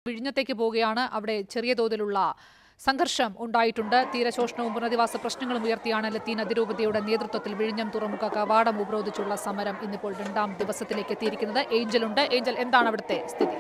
വിഴിഞ്ഞത്തേക്ക് പോവുകയാണ് അവിടെ ചെറിയ തോതിലുള്ള സംഘർഷം ഉണ്ടായിട്ടുണ്ട് തീരശോഷണവും പുനരധിവാസ പ്രശ്നങ്ങളും ഉയർത്തിയാണ് ലത്തീൻ അതിരൂപതയുടെ നേതൃത്വത്തിൽ വിഴിഞ്ഞം തുറമുഖ കവാടം ഉപരോധിച്ചുള്ള സമരം ഇന്നിപ്പോൾ രണ്ടാം ദിവസത്തിലേക്ക് എത്തിയിരിക്കുന്നത് ഏഞ്ചൽ ഉണ്ട് ഏഞ്ചൽ എന്താണ് അവിടുത്തെ സ്ഥിതി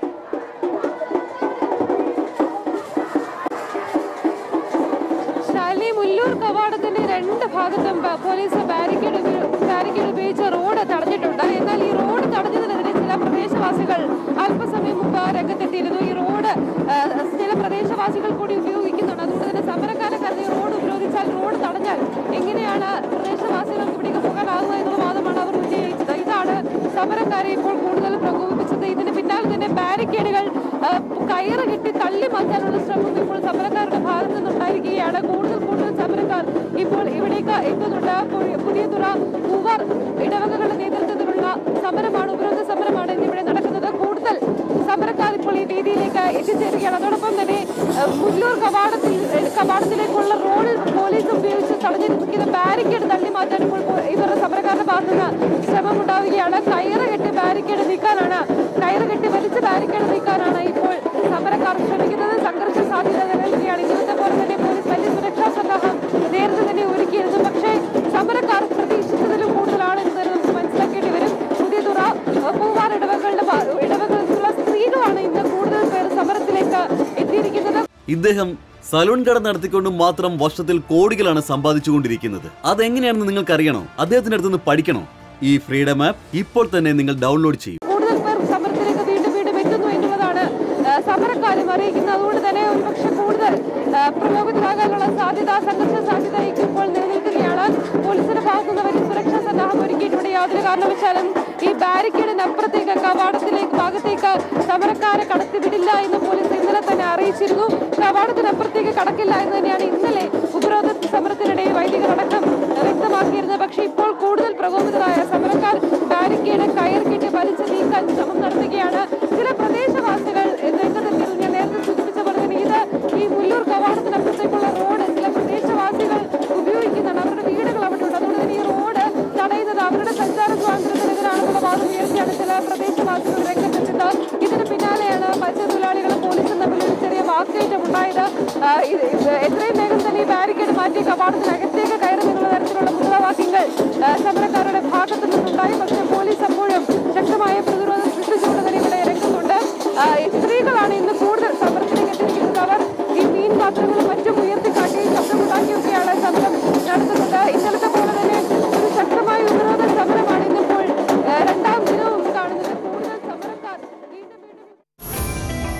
ശാലിനി മുല്ലൂർ കവാടത്തിന്റെ രണ്ട് ഭാഗത്തും ബ- പോലീസ് ബാരിക്കേഡ് ഉപയോ- ബാരിക്കേഡ് ഉപയോഗിച്ച് റോഡ് തടഞ്ഞിട്ടുണ്ട് എന്നാൽ ഈ റോഡ് തടഞ്ഞതിനെതിരെ ചില പ്രദേശവാസികൾ അല്പസമയം മുമ്പ് രംഗത്തെത്തിയിരുന്നു ഈ റോഡ് ആ, ചില പ്രദേശവാസികൾ കൂടി ഉപയോഗിക്കുന്നുണ്ട് അതുകൊണ്ട് തന്നെ സമരക്കാരെ കരുതി റോഡ് ഉപരോധിച്ചാൽ റോഡ് തടഞ്ഞാൽ എങ്ങനെയാണ് പ്രദേശവാസികൾക്ക് ഇവിടേക്ക് പോകാനാകുക എന്നുള്ള വാദമാണ് അവർ ഉന്നയിച്ചത് ഇതാണ് സമരക്കാരെ ഇപ്പോൾ കൂടുതൽ പ്രകോപിപ്പിച്ചത് ഇതിന് പിന്നാലെ തന്നെ ബാരിക്കേഡുകൾ ആ, കയറ് കെട്ടി തള്ളി മാറ്റാനുള്ള ശ്രമം ഇപ്പോൾ സമരക്കാരുടെ ഭാഗത്തു നിന്നുണ്ടായിരിക്കുകയാണ് കൂടുതൽ കൂടുതൽ സമരക്കാർ ഇപ്പോൾ ഇവിടേക്ക് എത്തുന്നുണ്ട് പു- പുതിയ തുറ മൂവാർ ഇടവകകളുടെ നേതൃത്വത്തിലുള്ള സമരമാണ് ഉപരോധ സമരമാണ് ഇന്നിവിടെ നടക്കുന്നത് കൂടുതൽ സമരക്കാർ ഇപ്പോൾ ഈ വേദിയിലേക്ക് എത്തിച്ചേരുകയാണ് അതോടൊപ്പം തന്നെ ആ, മുല്ലൂർ കവാടത്തിൽ കവാടത്തിലേക്കുള്ള റോഡ് പോലീസ് ഉപയോഗിച്ച് തടഞ്ഞിരിക്കുന്ന ബാരിക്കേഡ് തള്ളി മാറ്റാൻ ഇപ്പോൾ പോ- ഇവരുടെ സമരക്കാരുടെ ഭാഗത്തു നിന്ന് ശ്രമം ഉണ്ടാവുകയാണ് കയറ് കെട്ടി ബാരിക്കേഡ് നീക്കാനാണ് കയറ് കെട്ടി വലിച്ച് ബാരിക്കേഡ് നീക്കാനാണ് ഇപ്പോൾ സമരക്കാർ ശ്രമിക്കുന്നത് സംഘർഷ സാധ്യത നിലനിൽക്കുകയാണ് ഇന്നത്തെ പോലെ തന്നെ പോലീസ് വലിയ സുരക്ഷാ സന്നാഹം നേരത്തെ തന്നെ ഒരുക്കിയിരുന്നു പക്ഷേ സമരക്കാർ പ്രതീക്ഷിച്ചതിലും കൂടുതലാണ് എന്ന് തന്നെ നമുക്ക് മനസ്സിലാക്കേണ്ടി വരും പുതിയ തുറ ഏഹ്, പൂവാർ ഇടവകളുടെ ഭാ- ഇടവകളിലുള്ള സ്ത്രീകളാണ് ഇന്ന് കൂടുതൽ പേർ സമരത്തിലേക്ക് എത്തിയിരിക്കുന്നത് ഇദ്ദേഹം സലൂൺ കട നടത്തിക്കൊണ്ട് മാത്രം വർഷത്തിൽ കോടികളാണ് സമ്പാദിച്ചുകൊണ്ടിരിക്കുന്നത് അതെങ്ങനെയാണെന്ന് നിങ്ങൾക്ക് അറിയണോ അദ്ദേഹത്തിന്റെ അടുത്തുനിന്ന് പഠിക്കണോ ഈ ഫ്രീഡം ആപ്പ് ഇപ്പോൾ തന്നെ നിങ്ങൾ ഡൗൺലോഡ് ചെയ്യും കൂടുതൽ പേർ സമരത്തിലേക്ക് വീണ്ടും വീണ്ടും എത്തുന്നു എന്നുള്ളതാണ് ആ, സമരക്കാരും അറിയിക്കുന്നത് അതുകൊണ്ട് തന്നെ ഒരുപക്ഷെ കൂടുതൽ ആ, പ്രലോഭിതരാകാനുള്ള സാധ്യത സംഘർഷ സാധ്യത ഇപ്പോൾ നിലനിൽക്കുകയാണ് പോലീസിന്റെ ഭാഗത്തുനിന്ന് വലിയ സുരക്ഷാ സന്നാഹം ഒരുക്കിയിട്ടുണ്ട് യാതൊരു കാരണവശാലും ഈ ബാരിക്കേഡിനപ്പുറത്തേക്ക് കവാടത്തിലേക്ക് ഭാഗത്തേക്ക് സമരക്കാരെ കടത്തിവിടില്ല എന്ന് പോലീസ് ഇന്നലെ തന്നെ അറിയിച്ചിരുന്നു കവാടത്തിനപ്പുറത്തേക്ക് കടക്കില്ല എന്ന് തന്നെയാണ് ഇന്നലെ ഉപരോധ സമരത്തിനിടെ വൈദികരടക്കം വ്യക്തമാക്കിയിരുന്നത് പക്ഷേ ഇപ്പോൾ കൂടുതൽ പ്രകോപിതരായ സമരക്കാർ ബാരിക്കേഡ് കയർ കെട്ടി വലിച്ചു നീക്കാൻ ശ്രമം നടത്തുകയാണ് ചില പ്രദേശവാസികൾ രംഗത്തെത്തിയത് ഞാൻ നേരത്തെ സൂചിപ്പിച്ച പോലെ തന്നെ ഇത് ഈ മുല്ലൂർ കവാടത്തിനപ്പുറത്തേക്കുള്ള റോഡ് ചില പ്രദേശവാസികൾ ഉപയോഗിക്കുന്നുണ്ട് അവരുടെ വീടുകൾ അവിടെ ഉണ്ട് അതുകൊണ്ട് തന്നെ ഈ റോഡ് തടയുന്നത് അവരുടെ സഞ്ചാര സ്വാതന്ത്ര്യത്തിനെതിരാണെന്നുള്ള വാദം ഉയർത്തിയാണ് ചില പ്രദേശവാസികൾ രംഗത്തെത്തുന്നത് ഇതിന് പിന്നാലെയാണ് മത്സ്യത്തൊഴിലാളികളും പോലീസും തമ്മിൽ ഒരു ചെറിയ വാക്കേറ്റം ഉണ്ടായത് ആ, ഇത് ഇത് എത്രയും വേഗം തന്നെ ഈ ബാരിക്കേഡ് മാറ്റി കവാടത്തിനകത്തേക്ക് കയറി എന്നുള്ള തരത്തിലുള്ള മുദ്രാവാക്യങ്ങൾ ആ, സമരക്കാരുടെ ഭാഗത്തു നിന്നുണ്ടായി പക്ഷേ പോലീസ് അപ്പോഴും ശക്തമായ പ്രതിരോധം സൃഷ്ടിച്ചുകൊണ്ട് തന്നെ ഇവിടെ രംഗത്തുണ്ട് ആ, ഈ സ്ത്രീകളാണ് ഇന്ന് കൂടുതൽ സമരത്തിലേക്ക് എത്തിയിരിക്കുന്നത് അവർ ഈ മീൻ പാത്രങ്ങളും മറ്റും ഉയർത്തിക്കാട്ടി ശബ്ദമുണ്ടാക്കിയൊക്കെയാണ് സമരം നടത്തുന്നത് ഇന്നലത്തെ പോലെ തന്നെ ഒരു ശക്തമായ ഉപരോധ സമരമാണ് ഇന്നിപ്പോൾ ആ, രണ്ടാം ദിനവും കാണുന്നത് കൂടുതൽ സമരക്കാർ വീണ്ടും വീണ്ടും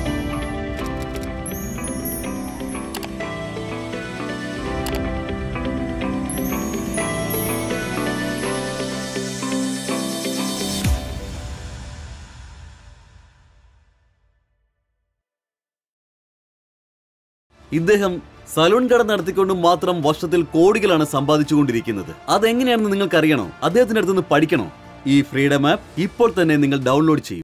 ഇദ്ദേഹം സലൂൺ കട നടത്തിക്കൊണ്ട് മാത്രം വർഷത്തിൽ കോടികളാണ് സമ്പാദിച്ചുകൊണ്ടിരിക്കുന്നത് അതെങ്ങനെയാണെന്ന് നിങ്ങൾക്ക് അറിയണോ അദ്ദേഹത്തിന്റെ അടുത്തുനിന്ന് പഠിക്കണോ ഈ ഫ്രീഡം ആപ്പ് ഇപ്പോൾ തന്നെ നിങ്ങൾ ഡൗൺലോഡ് ചെയ്യും